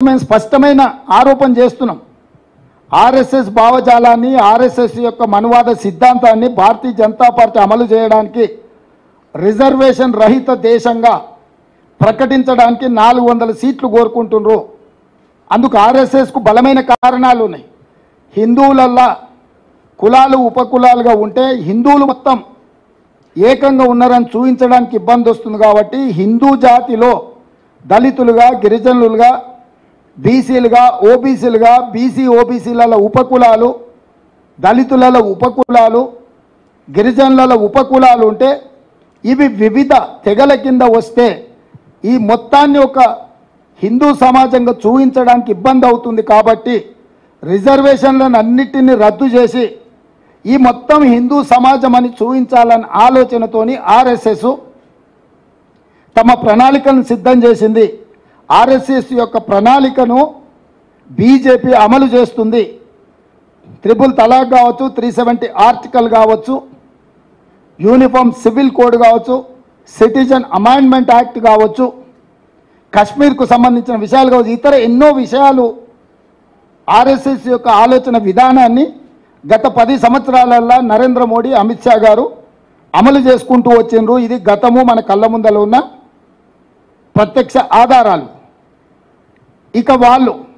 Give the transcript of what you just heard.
మేము స్పష్టమైన ఆరోపణ చేస్తున్నాం ఆర్ఎస్ఎస్ భావజాలాన్ని ఆర్ఎస్ఎస్ యొక్క మనువాద సిద్ధాంతాన్ని భారతీయ జనతా పార్టీ అమలు చేయడానికి రిజర్వేషన్ రహిత దేశంగా ప్రకటించడానికి నాలుగు వందల సీట్లు కోరుకుంటున్నారు అందుకు ఆర్ఎస్ఎస్కు బలమైన కారణాలు ఉన్నాయి హిందువులల్లా కులాలు ఉపకులాలుగా ఉంటే హిందువులు మొత్తం ఏకంగా ఉన్నారని చూపించడానికి ఇబ్బంది వస్తుంది కాబట్టి హిందూ జాతిలో దళితులుగా గిరిజనులుగా బీసీలుగా ఓబీసీలుగా బీసీ ఓబీసీల ఉపకులాలు దళితులలో ఉపకులాలు గిరిజనుల ఉపకులాలు ఉంటే ఇవి వివిధ తెగల కింద వస్తే ఈ మొత్తాన్ని ఒక హిందూ సమాజంగా చూపించడానికి ఇబ్బంది అవుతుంది కాబట్టి రిజర్వేషన్లను అన్నిటిని రద్దు చేసి ఈ మొత్తం హిందూ సమాజం అని చూపించాలన్న ఆలోచనతోని ఆర్ఎస్ఎస్ తమ ప్రణాళికను సిద్ధం చేసింది ఆర్ఎస్ఎస్ యొక్క ప్రణాళికను బీజేపీ అమలు చేస్తుంది త్రిపుల్ తలాక్ కావచ్చు త్రీ సెవెంటీ ఆర్టికల్ కావచ్చు యూనిఫామ్ సివిల్ కోడ్ కావచ్చు సిటిజన్ అమైండ్మెంట్ యాక్ట్ కావచ్చు కశ్మీర్కు సంబంధించిన విషయాలు కావచ్చు ఇతర ఎన్నో విషయాలు ఆర్ఎస్ఎస్ యొక్క ఆలోచన విధానాన్ని గత పది సంవత్సరాలల్లో నరేంద్ర మోడీ అమిత్ షా గారు అమలు చేసుకుంటూ వచ్చిండ్రు ఇది గతము మన కళ్ళ ముందల ఉన్న ప్రత్యక్ష ఆధారాలు ఇక వాళ్ళు